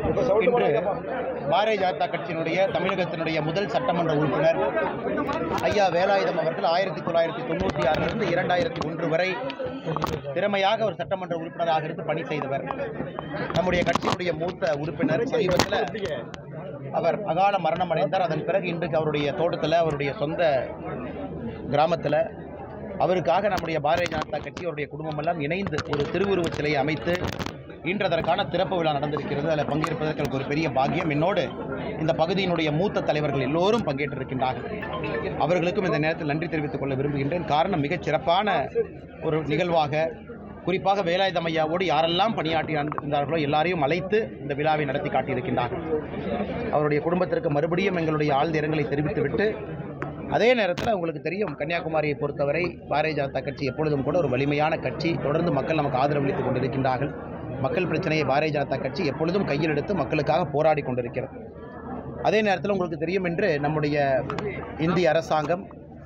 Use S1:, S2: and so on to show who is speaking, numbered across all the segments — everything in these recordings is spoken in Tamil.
S1: இன்று பாரதிய ஜனதா கட்சியினுடைய தமிழகத்தினுடைய முதல் சட்டமன்ற உறுப்பினர் ஐயா வேலாயுதம் அவர்கள் ஆயிரத்தி தொள்ளாயிரத்தி தொண்ணூற்றி ஆறிலிருந்து இரண்டாயிரத்தி ஒன்று வரை திறமையாக ஒரு சட்டமன்ற உறுப்பினராக இருந்து பணி செய்தவர் நம்முடைய கட்சியினுடைய மூத்த உறுப்பினர் சமீபத்தில் அவர் அகால மரணம் அடைந்தார் அதன் பிறகு இன்றைக்கு அவருடைய தோட்டத்தில் அவருடைய சொந்த கிராமத்தில் அவருக்காக நம்முடைய பாரதிய ஜனதா கட்சி அவருடைய குடும்பம் எல்லாம் இணைந்து ஒரு திருவுருவச் சிலையை அமைத்து இன்று அதற்கான திறப்பு விழா நடந்திருக்கிறது அதில் பங்கேற்பதற்கு எனக்கு ஒரு பெரிய பாக்கியம் என்னோடு இந்த பகுதியினுடைய மூத்த தலைவர்கள் எல்லோரும் பங்கேற்றிருக்கின்றார்கள் அவர்களுக்கும் இந்த நேரத்தில் நன்றி தெரிவித்துக் கொள்ள விரும்புகின்றேன் காரணம் மிகச் சிறப்பான ஒரு நிகழ்வாக குறிப்பாக வேலாயுதம் ஐயாவோடு யாரெல்லாம் பணியாற்றி இருந்தார்களோ எல்லாரையும் அழைத்து இந்த விழாவை நடத்தி காட்டியிருக்கின்றார்கள் அவருடைய குடும்பத்திற்கு மறுபடியும் எங்களுடைய ஆழ்ந்த இரங்கலை தெரிவித்துவிட்டு அதே நேரத்தில் உங்களுக்கு தெரியும் கன்னியாகுமரியை பொறுத்தவரை பாரதிய ஜனதா கட்சி எப்பொழுதும் கூட ஒரு வலிமையான கட்சி தொடர்ந்து மக்கள் நமக்கு ஆதரவளித்துக் கொண்டிருக்கின்றார்கள் மக்கள் பிரச்சனையை பாரதிய ஜனதா கட்சி எப்பொழுதும் கையில் எடுத்து மக்களுக்காக போராடி கொண்டிருக்கிறது அதே நேரத்தில் உங்களுக்கு தெரியும் என்று நம்முடைய இந்திய அரசாங்கம்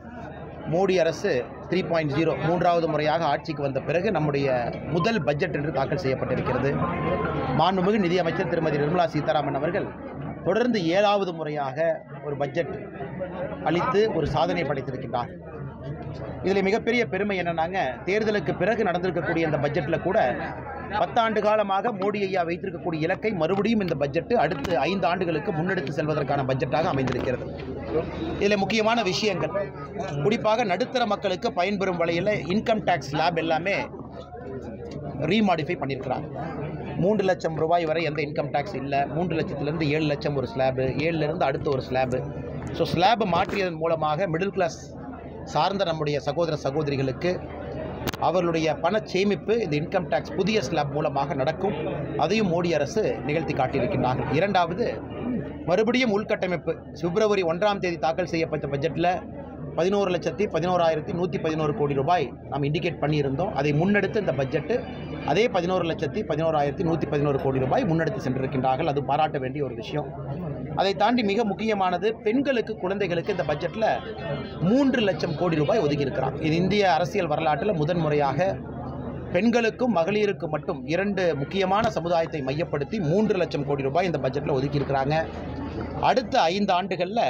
S1: மோடி அரசு த்ரீ பாயிண்ட் ஜீரோ மூன்றாவது முறையாக ஆட்சிக்கு வந்த பிறகு நம்முடைய முதல் பட்ஜெட் என்று தாக்கல் செய்யப்பட்டிருக்கிறது மாண்புமிகு நிதியமைச்சர் திருமதி நிர்மலா சீதாராமன் அவர்கள் தொடர்ந்து ஏழாவது முறையாக ஒரு பட்ஜெட் அளித்து ஒரு சாதனை படைத்திருக்கின்றார் இதில் மிகப்பெரிய பெருமை என்னன்னாங்க தேர்தலுக்கு பிறகு நடந்திருக்கக்கூடிய இந்த பட்ஜெட்டில் கூட பத்தாண்டு காலமாக மோடி ஐயா வைத்திருக்கக்கூடிய இலக்கை மறுபடியும் இந்த பட்ஜெட்டு அடுத்து ஐந்து ஆண்டுகளுக்கு முன்னெடுத்து செல்வதற்கான பட்ஜெட்டாக அமைந்திருக்கிறது இதில் முக்கியமான விஷயங்கள் குறிப்பாக நடுத்தர மக்களுக்கு பயன்பெறும் வகையில் இன்கம் டேக்ஸ் ஸ்லாப் எல்லாமே ரீமாடிஃபை பண்ணியிருக்கிறாங்க மூன்று லட்சம் ரூபாய் வரை எந்த இன்கம் டேக்ஸ் இல்லை மூன்று லட்சத்துலேருந்து ஏழு லட்சம் ஒரு ஸ்லாபு ஏழுலேருந்து அடுத்த ஒரு ஸ்லாபு ஸோ ஸ்லாபை மாற்றியதன் மூலமாக மிடில் கிளாஸ் சார்ந்த நம்முடைய சகோதர சகோதரிகளுக்கு அவர்களுடைய பண சேமிப்பு இந்த இன்கம் டேக்ஸ் புதிய ஸ்லாப் மூலமாக நடக்கும் அதையும் மோடி அரசு நிகழ்த்தி காட்டியிருக்கின்றார்கள் இரண்டாவது மறுபடியும் உள்கட்டமைப்பு பிப்ரவரி ஒன்றாம் தேதி தாக்கல் செய்யப்பட்ட பட்ஜெட்டில் பதினோரு லட்சத்தி பதினோராயிரத்தி நூற்றி பதினோரு கோடி ரூபாய் நாம் இண்டிகேட் பண்ணியிருந்தோம் அதை முன்னெடுத்து இந்த பட்ஜெட்டு அதே பதினோரு லட்சத்தி பதினோராயிரத்தி நூற்றி பதினோரு கோடி ரூபாய் முன்னெடுத்து சென்றிருக்கின்றார்கள் அது பாராட்ட வேண்டிய ஒரு விஷயம் அதை தாண்டி மிக முக்கியமானது பெண்களுக்கு குழந்தைகளுக்கு இந்த பட்ஜெட்டில் மூன்று லட்சம் கோடி ரூபாய் ஒதுக்கியிருக்கிறார் இது இந்திய அரசியல் வரலாற்றில் முதன்முறையாக பெண்களுக்கும் மகளிருக்கும் மட்டும் இரண்டு முக்கியமான சமுதாயத்தை மையப்படுத்தி மூன்று லட்சம் கோடி ரூபாய் இந்த பட்ஜெட்டில் ஒதுக்கியிருக்கிறாங்க அடுத்த ஐந்து ஆண்டுகளில்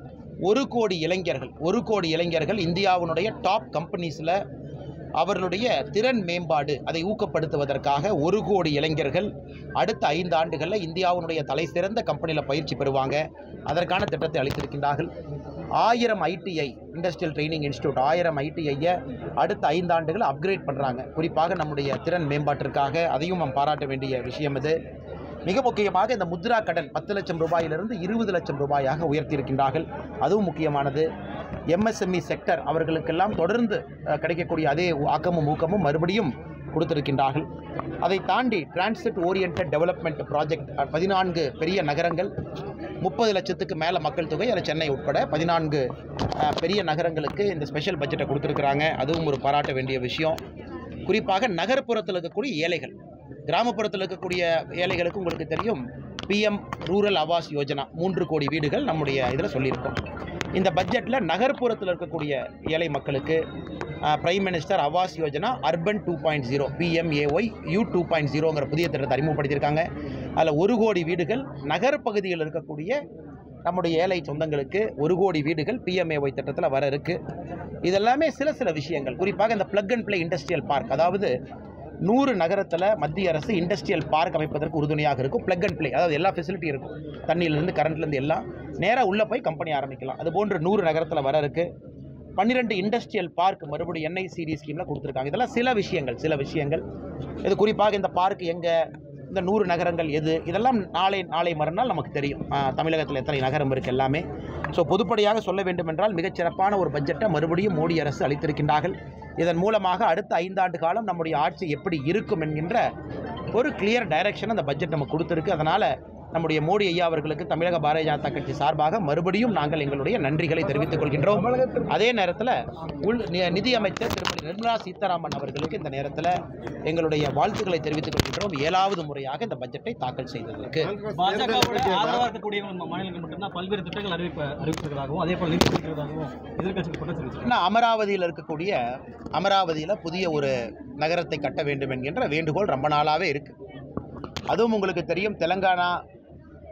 S1: ஒரு கோடி இளைஞர்கள் ஒரு கோடி இளைஞர்கள் இந்தியாவினுடைய டாப் கம்பெனிஸில் அவர்களுடைய திறன் மேம்பாடு அதை ஊக்கப்படுத்துவதற்காக ஒரு கோடி இளைஞர்கள் அடுத்த ஐந்து ஆண்டுகளில் இந்தியாவினுடைய தலை சிறந்த கம்பெனியில் பயிற்சி பெறுவாங்க அதற்கான திட்டத்தை அளித்திருக்கின்றார்கள் ஆயிரம் ஐடிஐ இண்டஸ்ட்ரியல் ட்ரைனிங் இன்ஸ்டியூட் ஆயிரம் ஐடிஐயை அடுத்த ஐந்து ஆண்டுகள் அப்கிரேட் பண்ணுறாங்க குறிப்பாக நம்முடைய திறன் மேம்பாட்டிற்காக அதையும் நாம் பாராட்ட வேண்டிய விஷயம் இது மிக முக்கியமாக இந்த முத்ரா கடன் பத்து லட்சம் ரூபாயிலிருந்து இருபது லட்சம் ரூபாயாக உயர்த்தியிருக்கின்றார்கள் அதுவும் முக்கியமானது எம்எஸ்எம்இ செக்டர் அவர்களுக்கெல்லாம் தொடர்ந்து அஹ், கிடைக்கக்கூடிய அதே ஆக்கமும் ஊக்கமும் மறுபடியும் கொடுத்திருக்கின்றார்கள் அதை தாண்டி டிரான்சிட் ஓரியன்ட் டெவலப்மெண்ட் ப்ராஜெக்ட் பதினான்கு பெரிய நகரங்கள் முப்பது லட்சத்துக்கு மேலே மக்கள் தொகை அதில் சென்னை உட்பட பதினான்கு அஹ், பெரிய நகரங்களுக்கு இந்த ஸ்பெஷல் பட்ஜெட்டை கொடுத்துருக்குறாங்க அதுவும் ஒரு பாராட்ட வேண்டிய விஷயம் குறிப்பாக நகர்ப்புறத்தில் இருக்கக்கூடிய ஏழைகள் கிராமப்புறத்தில் இருக்கக்கூடிய ஏழைகளுக்கு உங்களுக்கு தெரியும் பிஎம் ரூரல் ஆவாஸ் யோஜனா மூன்று கோடி வீடுகள் நம்முடைய இதில் சொல்லியிருக்கோம் இந்த பட்ஜெட்டில் நகர்ப்புறத்தில் இருக்கக்கூடிய ஏழை மக்களுக்கு prime minister Awas Yojana urban two point zero PMAY U two point ஜீரோங்கிற புதிய திட்டத்தை அறிமுகப்படுத்தியிருக்காங்க அதில் ஒரு கோடி வீடுகள் நகர்ப்பகுதியில் இருக்கக்கூடிய நம்முடைய ஏழை சொந்தங்களுக்கு ஒரு கோடி வீடுகள் பிஎம்ஏஒய் திட்டத்தில் வர இருக்கு இதெல்லாமே சில சில விஷயங்கள் குறிப்பாக இந்த plug and play industrial park அதாவது நூறு நகரத்தில் மத்திய அரசு இண்டஸ்ட்ரியல் பார்க் அமைப்பதற்கு உறுதுணையாக இருக்கும் பிளக் அண்ட் ப்ளே அதாவது எல்லா ஃபெசிலிட்டியும் இருக்கும் தண்ணியிலேருந்து கரண்ட்லேருந்து எல்லாம் நேராக உள்ளே போய் கம்பெனி ஆரம்பிக்கலாம் அது போன்று நூறு நகரத்தில் வர இருக்கு பன்னிரெண்டு இண்டஸ்ட்ரியல் பார்க் மறுபடியும் என்ஐசிடி ஸ்கீமில் கொடுத்துருக்காங்க இதெல்லாம் சில விஷயங்கள் சில விஷயங்கள் இது குறிப்பாக இந்த பார்க் எங்கே இந்த நூறு நகரங்கள் எது இதெல்லாம் நாளை நாளை மறுநாள் நமக்கு தெரியும் தமிழகத்தில் எத்தனை நகரம் இருக்குது எல்லாமே ஸோ பொதுப்படையாக சொல்ல வேண்டும் என்றால் மிகச்சிறப்பான ஒரு பட்ஜெட்டை மறுபடியும் மோடி அரசு அளித்திருக்கின்றார்கள் இதன் மூலமாக அடுத்த ஐந்தாண்டு காலம் நம்முடைய ஆட்சி எப்படி இருக்கும் என்கின்ற ஒரு கிளியர் டைரக்ஷன் அந்த பட்ஜெட் நமக்கு கொடுத்துருக்கு அதனால் நம்முடைய மோடி ஐயா அவர்களுக்கு தமிழக பாரதிய ஜனதா கட்சி சார்பாக மறுபடியும் நாங்கள் எங்களுடைய நன்றிகளை தெரிவித்துக் கொள்கின்றோம் அதே நேரத்தில் உள் நி- நிதியமைச்சர் திருமதி நிர்மலா சீதாராமன் அவர்களுக்கு இந்த நேரத்தில் எங்களுடைய வாழ்த்துக்களை தெரிவித்துக் கொள்கின்றோம் ஏழாவது முறையாக இந்த பட்ஜெட்டை தாக்கல் செய்ததற்கு
S2: பாஜகவோட ஆதரவா இருக்கக்கூடிய மாநிலங்கள் மட்டும்தான் பல்வேறு திட்டங்கள் அறிவிப்ப அறிவித்திருக்கிறதாகவும் அதே போல நிதி இருக்கிறதாகவும் எதிர்க்கட்சிகள் குற்றம் தெரிவிச்சிருக்காங்க
S1: ஆனால் அமராவதியில் இருக்கக்கூடிய அமராவதியில் புதிய ஒரு நகரத்தை கட்ட வேண்டும் என்கின்ற வேண்டுகோள் ரொம்ப நாளாகவே இருக்குது அதுவும் உங்களுக்கு தெரியும் தெலங்கானா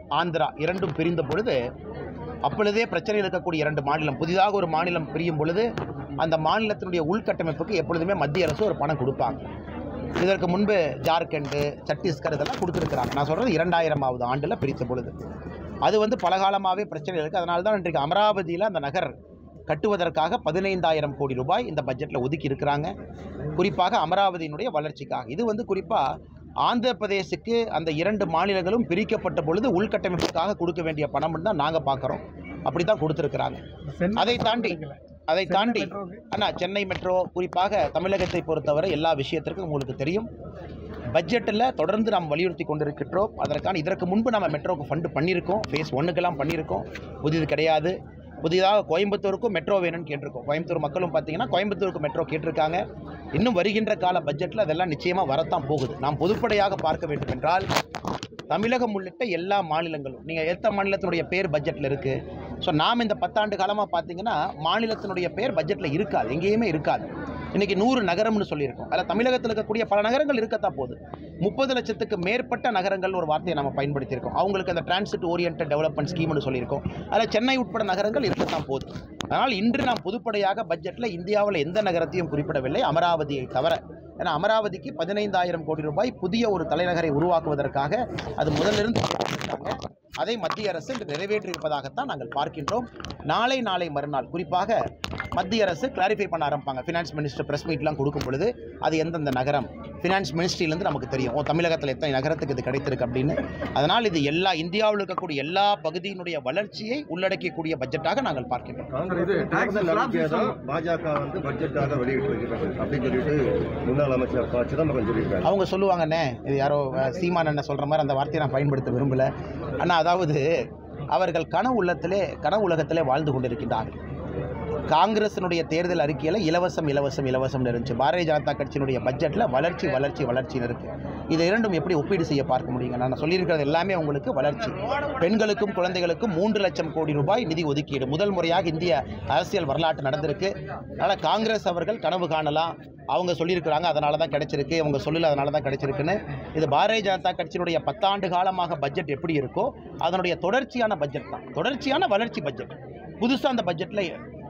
S1: ஆந்திரா இரண்டும் பிரிந்த பொழுது அப்பொழுதே பிரச்சனையில் இருக்கக்கூடிய இரண்டு மாநிலம் புதிதாக ஒரு மாநிலம் பிரியும் பொழுது அந்த மாநிலத்தினுடைய உள்கட்டமைப்புக்கு எப்பொழுதுமே மத்திய அரசு ஒரு பணம் கொடுப்பாங்க இதற்கு முன்பு ஜார்க்கண்டு சத்தீஸ்கர் இதெல்லாம் கொடுத்துருக்குறாங்க நான் சொல்கிறது இரண்டாயிரமாவது ஆண்டில் பிரித்த பொழுது அது வந்து பலகாலமாகவே பிரச்சனை இருக்குது அதனால தான் இன்றைக்கு அமராவதியில் அந்த நகர் கட்டுவதற்காக பதினைந்தாயிரம் கோடி ரூபாய் இந்த பட்ஜெட்டில் ஒதுக்கி இருக்கிறாங்க குறிப்பாக அமராவதியினுடைய வளர்ச்சிக்காக இது வந்து குறிப்பாக ஆந்திர பிரதேசுக்கு அந்த இரண்டு மாநிலங்களும் பிரிக்கப்பட்ட பொழுது உள்கட்டமைப்புக்காக கொடுக்க வேண்டிய பணம்னு தான் நாங்கள் பார்க்குறோம் அப்படி தான் கொடுத்துருக்குறாங்க அதை தாண்டி அதை தாண்டி அண்ணா சென்னை மெட்ரோ குறிப்பாக தமிழகத்தை பொறுத்தவரை எல்லா விஷயத்திற்கும் உங்களுக்கு தெரியும் பட்ஜெட்டில் தொடர்ந்து நாம் வலியுறுத்தி கொண்டிருக்கின்றோம் அதற்கான இதற்கு முன்பு நம்ம மெட்ரோக்கு ஃபண்டு பண்ணியிருக்கோம் ஃபேஸ் ஒன்றுக்கெல்லாம் பண்ணியிருக்கோம் புதிது கிடையாது புதிதாக கோயம்புத்தூருக்கும் மெட்ரோ வேணும்னு கேட்டிருக்கோம் கோயம்புத்தூர் மக்களும் பார்த்தீங்கன்னா கோயம்புத்தூருக்கு மெட்ரோ கேட்டிருக்காங்க இன்னும் வருகின்ற கால பட்ஜெட்டில் அதெல்லாம் நிச்சயமாக வரத்தான் போகுது நாம் பொதுப்படையாக பார்க்க வேண்டும் என்றால் தமிழகம் உள்ளிட்ட எல்லா மாநிலங்களும் நீங்கள் எத்த மாநிலத்தினுடைய பேர் பட்ஜெட்டில் இருக்குது ஸோ நாம் இந்த பத்தாண்டு காலமாக பார்த்தீங்கன்னா மாநிலத்தினுடைய பேர் பட்ஜெட்டில் இருக்காது எங்கேயுமே இருக்காது இன்றைக்கி நூறு நகரம்னு சொல்லியிருக்கோம் அதில் தமிழகத்தில் இருக்கக்கூடிய பல நகரங்கள் இருக்கத்தான் போகுது முப்பது லட்சத்துக்கு மேற்பட்ட நகரங்கள் ஒரு வார்த்தையை நம்ம பயன்படுத்தியிருக்கோம் அவங்களுக்கு அந்த டிரான்சிட் ஓரியன்ட் டெவலப்மெண்ட் ஸ்கீம்னு சொல்லியிருக்கோம் அதில் சென்னை உட்பட நகரங்கள் இருக்கத்தான் போகுது அதனால் இன்று நாம் பொதுப்படையாக பட்ஜெட்டில் இந்தியாவில் எந்த நகரத்தையும் குறிப்பிடவில்லை அமராவதியை தவிர ஏன்னா அமராவதிக்கு பதினைந்தாயிரம் கோடி ரூபாய் புதிய ஒரு தலைநகரை உருவாக்குவதற்காக அது முதலிருந்து இருக்காங்க அதை மத்திய அரசு இன்று நிறைவேற்றியிருப்பதாகத்தான் நாங்கள் பார்க்கின்றோம் நாளை நாளை மறுநாள் குறிப்பாக மத்திய அரசு கிளாரிஃபை பண்ண ஆரம்பிப்பாங்க ஃபினான்ஸ் மினிஸ்டர் ப்ரெஸ் மீட்லாம் கொடுக்கும் பொழுது அது எந்தெந்த நகரம் ஃபினான்ஸ் மினிஸ்ட்ரியிலேருந்து நமக்கு தெரியும் ஓ தமிழகத்தில் எத்தனை நகரத்துக்கு இது கிடைத்திருக்கு அப்படின்னு அதனால் இது எல்லா இந்தியாவில் இருக்கக்கூடிய எல்லா பகுதியினுடைய வளர்ச்சியை உள்ளடக்கக்கூடிய பட்ஜெட்டாக நாங்கள் பார்க்கின்றோம்
S3: காங்கிரஸ் தேர்தல் அறிக்கையை தான் பாஜக வந்து பட்ஜெட்டாக வெளியிட்டிருக்கிறது அப்படின்னு சொல்லிட்டு முன்னாள் அமைச்சர் ப. சிதம்பரம் சொல்லியிருக்காங்க
S1: அவங்க சொல்லுவாங்கண்ணே இது யாரோ அஹ், சீமான் அண்ணன் சொல்கிற மாதிரி அந்த வார்த்தையை நான் பயன்படுத்த விரும்பல ஆனால் அதாவது அவர்கள் கனவு உள்ளத்திலே கனவு உலகத்திலே வாழ்ந்து கொண்டிருக்கின்றார்கள் காங்கிரசினுடைய தேர்தல் அறிக்கையில் இலவசம் இலவசம் இலவசம்னு இருந்துச்சு பாரதிய ஜனதா கட்சியினுடைய பட்ஜெட்டில் வளர்ச்சி வளர்ச்சி வளர்ச்சின்னு இருக்குது இது இரண்டும் எப்படி ஒப்பீடு செய்ய பார்க்க முடியுங்க நான் சொல்லியிருக்கிறது எல்லாமே உங்களுக்கு வளர்ச்சி பெண்களுக்கும் குழந்தைகளுக்கும் மூன்று லட்சம் கோடி ரூபாய் நிதி ஒதுக்கீடு முதல் முறையாக இந்திய அரசியல் வரலாற்று நடந்திருக்கு அதனால் காங்கிரஸ் அவர்கள் கனவு காணலாம் அவங்க சொல்லியிருக்கிறாங்க அதனால தான் கிடைச்சிருக்கு அவங்க சொல்லல அதனால தான் கிடைச்சிருக்குன்னு இது பாரதிய ஜனதா கட்சியினுடைய பத்தாண்டு காலமாக பட்ஜெட் எப்படி இருக்கோ அதனுடைய தொடர்ச்சியான பட்ஜெட் தான் தொடர்ச்சியான வளர்ச்சி பட்ஜெட் புதுசாக அந்த பட்ஜெட்டில்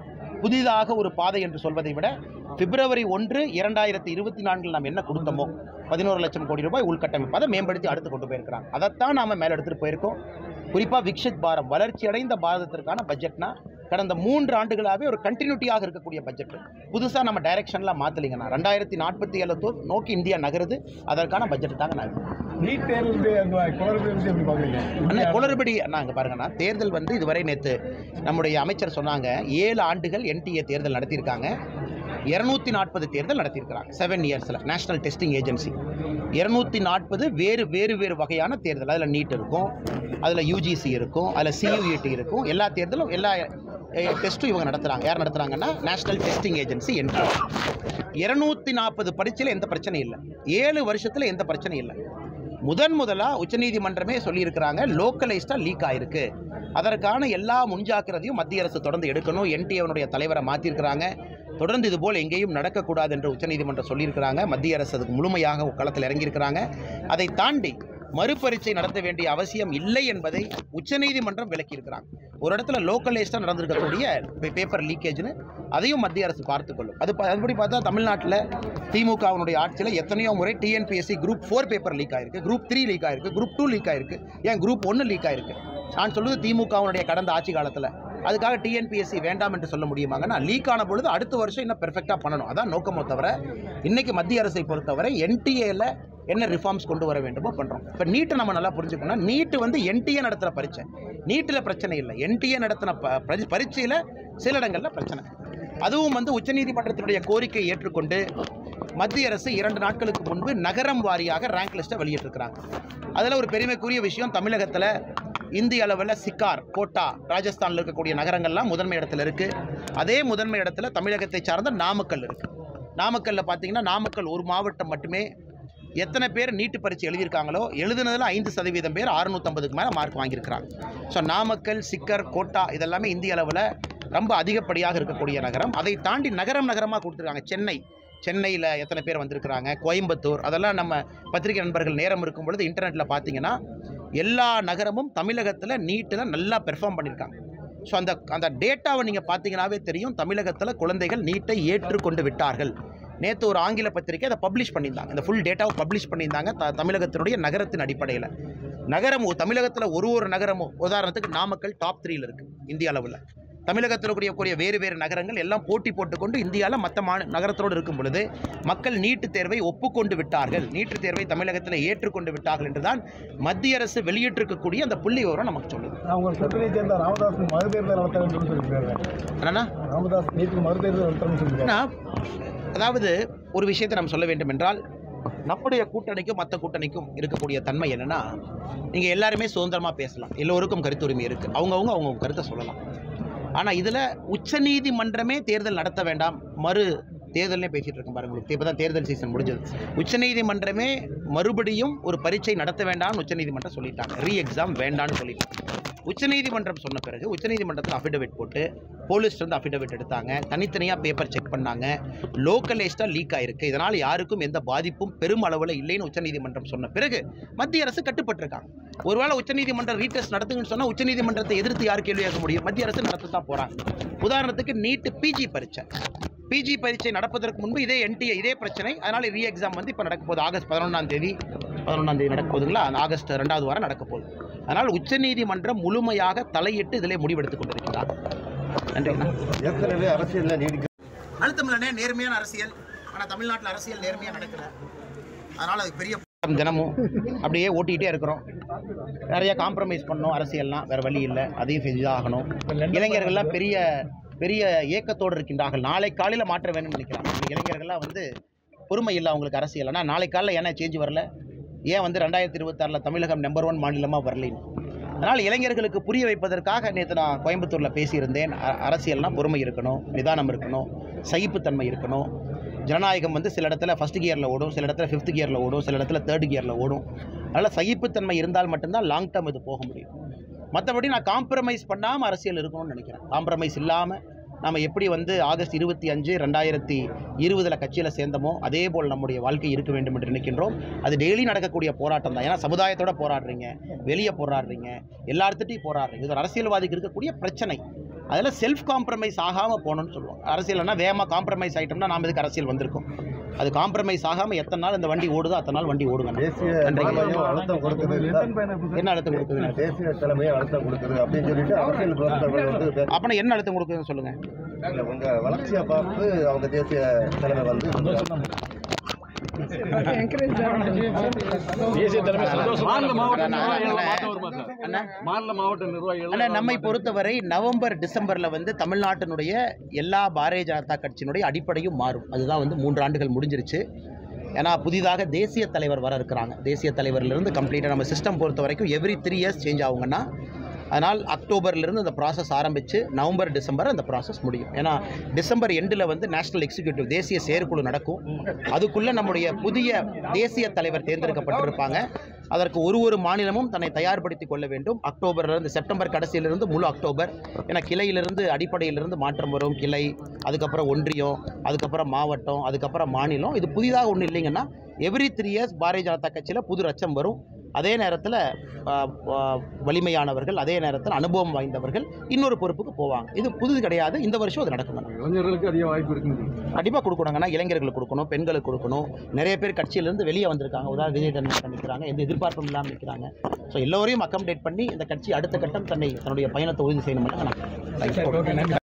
S1: புதிதாக ஒரு பாதை என்று சொல்வதை விட பிப்ரவரி ஒன்று இரண்டாயிரத்தி இருபத்தி நான்கில் நாம் என்ன கொடுத்தோமோ பதினோரு லட்சம் கோடி ரூபாய் உள்கட்டமைப்பு அதை மேம்படுத்தி அடுத்து கொண்டு போயிருக்கிறாங்க அதைத்தான் நாம் மேலே எடுத்துகிட்டு போயிருக்கோம் குறிப்பாக விக்ஷித் பாரம் வளர்ச்சி அடைந்த பாரதத்திற்கான பட்ஜெட்னா கடந்த மூன்று ஆண்டுகளாகவே ஒரு கண்டினியூட்டியாக இருக்கக்கூடிய பட்ஜெட் புதுசாக நம்ம டைரக்ஷன்லாம் மாற்றலைங்கண்ணா ரெண்டாயிரத்தி நாற்பத்தி ஏழு நோக்கி இந்தியா நகருது அதற்கான பட்ஜெட் தாங்க நான்
S4: நீட் தேர்வு அந்த குளறுபடி வந்து எப்படி பார்க்குறீங்க
S1: அண்ணா குளறுபடி அண்ணா இங்கே பாருங்கண்ணா தேர்தல் வந்து இதுவரை நேற்று நம்முடைய அமைச்சர் சொன்னாங்க ஏழு ஆண்டுகள் என்டிஏ தேர்தல் நடத்தியிருக்காங்க இரநூத்தி நாற்பது தேர்தல் நடத்தியிருக்கிறாங்க செவன் இயர்ஸில் நேஷனல் டெஸ்டிங் ஏஜென்சி இரநூத்தி நாற்பது வேறு வேறு வேறு வகையான தேர்தல் அதில் நீட் இருக்கும் அதில் யூஜிசி இருக்கும் அதில் சியூஇடி இருக்கும் எல்லா தேர்தலும் எல்லா டெஸ்ட்டும் இவங்க நடத்துகிறாங்க யார் நடத்துகிறாங்கன்னா நேஷனல் டெஸ்டிங் ஏஜென்சி என்று இரநூத்தி நாற்பது பரீட்சையில் எந்த பிரச்சனையும் இல்லை ஏழு வருஷத்தில் எந்த பிரச்சனையும் இல்லை முதன் முதலாக உச்சநீதிமன்றமே சொல்லியிருக்கிறாங்க லோக்கலைஸ்டாக லீக் ஆயிருக்கு அதற்கான எல்லா முன்ஜாக்கிரதையும் மத்திய அரசு தொடர்ந்து எடுக்கணும் என்டிஏவனுடைய தலைவரை மாற்றிருக்கிறாங்க தொடர்ந்து இதுபோல் எங்கேயும் நடக்கக்கூடாது என்று உச்சநீதிமன்றம் சொல்லியிருக்கிறாங்க மத்திய அரசு அதுக்கு முழுமையாக களத்தில் இறங்கியிருக்கிறாங்க அதை தாண்டி மறுபரீட்சை நடத்த வேண்டிய அவசியம் இல்லை என்பதை உச்சநீதிமன்றம் விளக்கியிருக்கிறாங்க ஒரு இடத்துல லோக்கலைஸ்டாக நடந்திருக்கக்கூடிய பேப்பர் லீக்கேஜ்னு அதையும் மத்திய அரசு பார்த்துக்கொள்ளும் அது ப- அதுபடி பார்த்தா தமிழ்நாட்டில் திமுகவினுடைய ஆட்சியில் எத்தனையோ முறை TNPSC group four paper leak ஆயிருக்கு குரூப் த்ரீ லீக் ஆயிருக்கு குரூப் டூ லீக் ஆயிருக்கு ஏன் குரூப் ஒன்று லீக் ஆயிருக்கு நான் சொல்வது திமுகவினுடைய கடந்த ஆட்சி காலத்தில் அதுக்காக டிஎன்பிஎஸ்சி வேண்டாம் என்று சொல்ல முடியுமாங்கன்னா லீக் ஆன பொழுது அடுத்த வருஷம் இன்னும் பெர்ஃபெக்டாக பண்ணணும் அதான் நோக்கமோ தவிர இன்னைக்கு மத்திய அரசை பொறுத்தவரை என்டிஏல என்ன ரிஃபார்ம்ஸ் கொண்டு வர வேண்டுமோ பண்ணுறோம் இப்போ நீட்டை நம்ம நல்லா புரிஞ்சுக்கணும் நீட்டு வந்து என்டிஏ நடத்துகிற பரீட்சை நீட்டில் பிரச்சனை இல்லை என்டிஏ நடத்தின ப பரி- பரீட்சையில் சில இடங்களில் பிரச்சனை அதுவும் வந்து உச்சநீதிமன்றத்தினுடைய கோரிக்கையை ஏற்றுக்கொண்டு மத்திய அரசு இரண்டு நாட்களுக்கு முன்பு நகரம் வாரியாக ரேங்க் லிஸ்ட்டை வெளியிட்டிருக்கிறாங்க அதில் ஒரு பெருமைக்குரிய விஷயம் தமிழகத்தில் இந்திய அளவில் சிக்கார் கோட்டா ராஜஸ்தானில் இருக்கக்கூடிய நகரங்கள்லாம் முதன்மை இடத்துல இருக்குது அதே முதன்மை இடத்துல தமிழகத்தை சார்ந்த நாமக்கல் இருக்குது நாமக்கல்லில் பார்த்தீங்கன்னா நாமக்கல் ஒரு மாவட்டம் மட்டுமே எத்தனை பேர் நீட்டு பரீட்சை எழுதியிருக்காங்களோ எழுதுனதில் ஐந்து சதவீதம் பேர் அறுநூத்தம்பதுக்கு மேலே மார்க் வாங்கியிருக்கிறாங்க ஸோ நாமக்கல் சிக்கர் கோட்டா இதெல்லாமே இந்திய அளவில் ரொம்ப அதிகப்படியாக இருக்கக்கூடிய நகரம் அதை தாண்டி நகரம் நகரமாக கொடுத்துருக்காங்க சென்னை சென்னையில் எத்தனை பேர் வந்திருக்கிறாங்க கோயம்புத்தூர் அதெல்லாம் நம்ம பத்திரிகை நண்பர்கள் நேரம் இருக்கும் பொழுது இன்டர்நெட்டில் பார்த்தீங்கன்னா எல்லா நகரமும் தமிழகத்தில் நீட்டில் நல்லா பெர்ஃபார்ம் பண்ணியிருக்காங்க ஸோ அந்த அந்த டேட்டாவை நீங்கள் பார்த்தீங்கன்னாவே தெரியும் தமிழகத்தில் குழந்தைகள் நீட்டை ஏற்றுக்கொண்டு விட்டார்கள் நேற்று ஒரு ஆங்கில பத்திரிக்கை அதை பப்ளிஷ் பண்ணியிருந்தாங்க இந்த ஃபுல் டேட்டாவை பப்ளிஷ் பண்ணியிருந்தாங்க த தமிழகத்தினுடைய நகரத்தின் அடிப்படையில் நகரமும் தமிழகத்தில் ஒரு ஒரு நகரமும் உதாரணத்துக்கு நாமக்கல் டாப் த்ரீல இருக்குது இந்திய அளவில் தமிழகத்தில் கூடிய கூடிய வேறு வேறு நகரங்கள் எல்லாம் போட்டி போட்டுக்கொண்டு இந்தியாவில் மற்ற மா நகரத்தோடு இருக்கும் பொழுது மக்கள் நீட்டுத் தேர்வை ஒப்புக்கொண்டு விட்டார்கள் நீட்டுத் தேர்வை தமிழகத்தில் ஏற்றுக்கொண்டு விட்டார்கள் என்றுதான் மத்திய அரசு வெளியிட்டிருக்கக்கூடிய அந்த புள்ளி விவரம் நமக்கு சொல்லுது
S4: அவங்க கூட்டணியை சேர்ந்த ராமதாஸ் மறுதேர்தல் நடத்தணும்னு சொல்லி சொல்லியிருக்காங்க
S1: என்னன்னா
S4: ராமதாஸ் நீட்டுக்கு மறுதேர்தல் நடத்தணும்னு சொல்லியிருக்காங்க
S1: ஏன்னா, அதாவது ஒரு விஷயத்தை நாம் சொல்ல வேண்டும் என்றால் நம்முடைய கூட்டணிக்கும் மற்ற கூட்டணிக்கும் இருக்கக்கூடிய தன்மை என்னன்னா நீங்கள் எல்லாருமே சுதந்திரமாக பேசலாம் எல்லோருக்கும் கருத்துரிமை இருக்குது அவங்கவுங்க அவங்க கருத்தை சொல்லலாம் ஆனால் இதில் உச்சநீதிமன்றமே தேர்தல் நடத்த வேண்டாம் மறு தேர்தல்னே பேசிகிட்டு இருக்கேன் பாருங்க உங்களுக்கு இப்போ தான் தேர்தல் சீசன் முடிஞ்சது உச்சநீதிமன்றமே மறுபடியும் ஒரு பரீட்சை நடத்த வேண்டாம்னு உச்சநீதிமன்றம் சொல்லிட்டாங்க ரீ எக்ஸாம் வேண்டாம்னு சொல்லிட்டாங்க உச்சநீதிமன்றம் சொன்ன பிறகு உச்சநீதிமன்றத்தில் அஃபிடவிட் போட்டு போலீஸ்லேருந்து அஃபிடவிட் எடுத்தாங்க தனித்தனியாக பேப்பர் செக் பண்ணாங்க லோக்கலைஸ்டாக லீக் ஆயிருக்கு இதனால் யாருக்கும் எந்த பாதிப்பும் பெரும் அளவில் இல்லைன்னு உச்சநீதிமன்றம் சொன்ன பிறகு மத்திய அரசு கட்டுப்பட்டிருக்காங்க ஒருவேளை உச்சநீதிமன்றம் ரீடெஸ்ட் நடத்துங்கன்னு சொன்னால் உச்சநீதிமன்றத்தை எதிர்த்து யார் கேள்வி கேட்க முடியும் மத்திய அரசு நடத்த தான் போகிறாங்க உதாரணத்துக்கு நீட்டு பிஜி பரீட்சை பிஜி பரீட்சை நடப்பதற்கு முன்பு இதே என்டிஏ இதே பிரச்சனை அதனால் ரீ எக்ஸாம் வந்து இப்போ நடக்க போகுது ஆகஸ்ட் பதினொன்றாம் தேதி பதினொன்றாம் தேதி நடக்க போகுதுங்களா அந்த ஆகஸ்ட் ரெண்டாவது வாரம் நடக்க போகுது அதனால் உச்சநீதிமன்றம் முழுமையாக தலையிட்டு இதிலே முடிவெடுத்துக் கொண்டிருக்கிறார் நன்றிங்கண்ணா
S3: ஏற்கனவே அரசியலில் நீடிக்க
S1: அழுத்தமில்லனே நேர்மையான அரசியல் ஆனால் தமிழ்நாட்டில் அரசியல் நேர்மையாக நடக்கல அதனால் அது பெரிய போராட்டம் தினமும் அப்படியே ஓட்டிகிட்டே இருக்கிறோம் நிறைய காம்ப்ரமைஸ் பண்ணோம் அரசியல்லாம் வேறு வழி இல்லை அதையும் செஞ்சு தான் ஆகணும் இளைஞர்கள்லாம் பெரிய பெரிய ஏக்கத்தோடு இருக்கின்றார்கள் நாளை காலையில் மாற்ற வேணும்னு நினைக்கிறாங்க இளைஞர்கள்லாம் வந்து பொறுமை இல்லை அவங்களுக்கு அரசியல் ஆனால் நாளை காலையில் ஏன்னா சேஞ்ச் வரல ஏன் வந்து ரெண்டாயிரத்தி இருபத்தாறில் தமிழகம் நம்பர் ஒன் மாநிலமாக வரலைன்னு அதனால் இளைஞர்களுக்கு புரிய வைப்பதற்காக நேற்று நான் கோயம்புத்தூரில் பேசியிருந்தேன் அ- அரசியல்னா பொறுமை இருக்கணும் நிதானம் இருக்கணும் சகிப்புத்தன்மை இருக்கணும் ஜனநாயகம் வந்து சில இடத்துல ஃபஸ்ட் கியரில் ஓடும் சில இடத்துல ஃபிஃப்த் கியரில் ஓடும் சில இடத்துல தேர்ட் கியரில் ஓடும் அதனால் சகிப்புத்தன்மை இருந்தால் மட்டும்தான் லாங் டேர்ம் இது போக முடியும் மற்றபடி நான் காம்ப்ரமைஸ் பண்ணாமல் அரசியல் இருக்கணும்னு நினைக்கிறேன் காம்ப்ரமைஸ் இல்லாமல் நம்ம எப்படி வந்து ஆகஸ்ட் இருபத்தி அஞ்சு ரெண்டாயிரத்தி இருபதில் கட்சியில் சேர்ந்தோமோ அதே போல் நம்முடைய வாழ்க்கை இருக்க வேண்டும் என்று நினைக்கின்றோம் அது டெய்லி நடக்கக்கூடிய போராட்டம் தான் ஏன்னா சமுதாயத்தோட போராடுறீங்க வெளியே போராடுறீங்க எல்லார்த்திட்டையும் போராடுறீங்க இது ஒரு அரசியல்வாதிக்கு இருக்கக்கூடிய பிரச்சனை அதில் செல்ஃப் காம்ப்ரமைஸ் ஆகாமல் போகணும்னு சொல்லுவாங்க அரசியல்னா வேகமாக காம்ப்ரமைஸ் ஆகிட்டோம்னா நாம் இதுக்கு அரசியல் வந்திருக்கோம் அது காம்ப்ரமைஸ் ஆகாமல் எத்தனை நாள் இந்த வண்டி ஓடுதோ அத்தனை நாள் வண்டி ஓடுங்க
S3: தேசிய
S1: நன்றிங்க.
S3: தலைமையும் அழுத்தம் கொடுக்குது
S1: என்ன அழுத்தம் கொடுக்குதுங்க
S3: தேசிய தலைமையும் அழுத்தம் கொடுக்குது அப்படின்னு சொல்லிட்டு அரசியல் விமர்சகர்கள் வந்து பேச-
S1: அப்பனா என்ன அழுத்தம் கொடுக்குதுன்னு சொல்லுங்கள்
S3: இல்ல, உங்க வளர்ச்சியை பார்த்து அவங்க தேசிய தலைமை வந்து
S4: தேசிய தலைமை
S2: மாநில மாவட்ட
S1: அண்ணா,
S2: நிர்வாகிகள்
S1: அண்ணா.
S2: மாற்றம் வருமா சார்
S1: அண்ணா
S2: மாநில மாவட்ட நிர்வாகிகள்
S1: ஆனால் நம்மை பொறுத்தவரை நவம்பர் டிசம்பரில் வந்து தமிழ்நாட்டினுடைய எல்லா பாரதிய ஜனதா கட்சியினுடைய அடிப்படையும் மாறும் அதுதான் வந்து மூன்று ஆண்டுகள் முடிஞ்சிருச்சு ஏன்னா புதிதாக தேசிய தலைவர் வர இருக்கிறாங்க தேசிய தலைவர்லேருந்து கம்ப்ளீட்டாக நம்ம சிஸ்டம் பொறுத்த வரைக்கும் எவ்ரி த்ரீ இயர்ஸ் சேஞ்ச் ஆகுங்கன்னா அதனால் அக்டோபர்லேருந்து அந்த ப்ராசஸ் ஆரம்பித்து நவம்பர் டிசம்பர் அந்த ப்ராசஸ் முடியும் ஏன்னா டிசம்பர் எண்டில் வந்து நேஷனல் எக்ஸிக்யூட்டிவ் தேசிய செயற்குழு நடக்கும் அதுக்குள்ளே நம்முடைய புதிய தேசிய தலைவர் தேர்ந்தெடுக்கப்பட்டிருப்பாங்க அதற்கு ஒரு ஒரு மாநிலமும் தன்னை தயார்படுத்திக் கொள்ள வேண்டும் அக்டோபர்லேருந்து செப்டம்பர் கடைசியிலிருந்து முழு அக்டோபர் ஏன்னா கிளையிலிருந்து அடிப்படையிலிருந்து மாற்றம் வரும் கிளை அதுக்கப்புறம் ஒன்றியம் அதுக்கப்புறம் மாவட்டம் அதுக்கப்புறம் மாநிலம் இது புதிதாக ஒன்றும் இல்லைங்கன்னா every three years Bharatiya Janata கட்சியில் புது ரச்சம் வரும் அதே நேரத்தில் வலிமையானவர்கள் அதே நேரத்தில் அனுபவம் வாய்ந்தவர்கள் இன்னொரு பொறுப்புக்கு போவாங்க இது புதுது கிடையாது இந்த வருஷம் அது நடக்கும்
S2: இளைஞர்களுக்கு அதிக வாய்ப்பு இருக்குங்க
S1: கண்டிப்பாக கொடுக்கணுங்கன்னா இளைஞர்களுக்கு கொடுக்கணும் பெண்களுக்கு கொடுக்கணும் நிறைய பேர் கட்சியிலேருந்து வெளியே வந்திருக்காங்க உதாரணம் விஜய் தன்மை நிற்கிறாங்க எந்த எதிர்பார்ப்பும் இல்லாமல் நிற்கிறாங்க ஸோ எல்லோரையும் அக்கமடேட் பண்ணி இந்த கட்சி அடுத்த கட்டம் தன்னை தன்னுடைய பயணத்தை உறுதி செய்யணும்னு நான்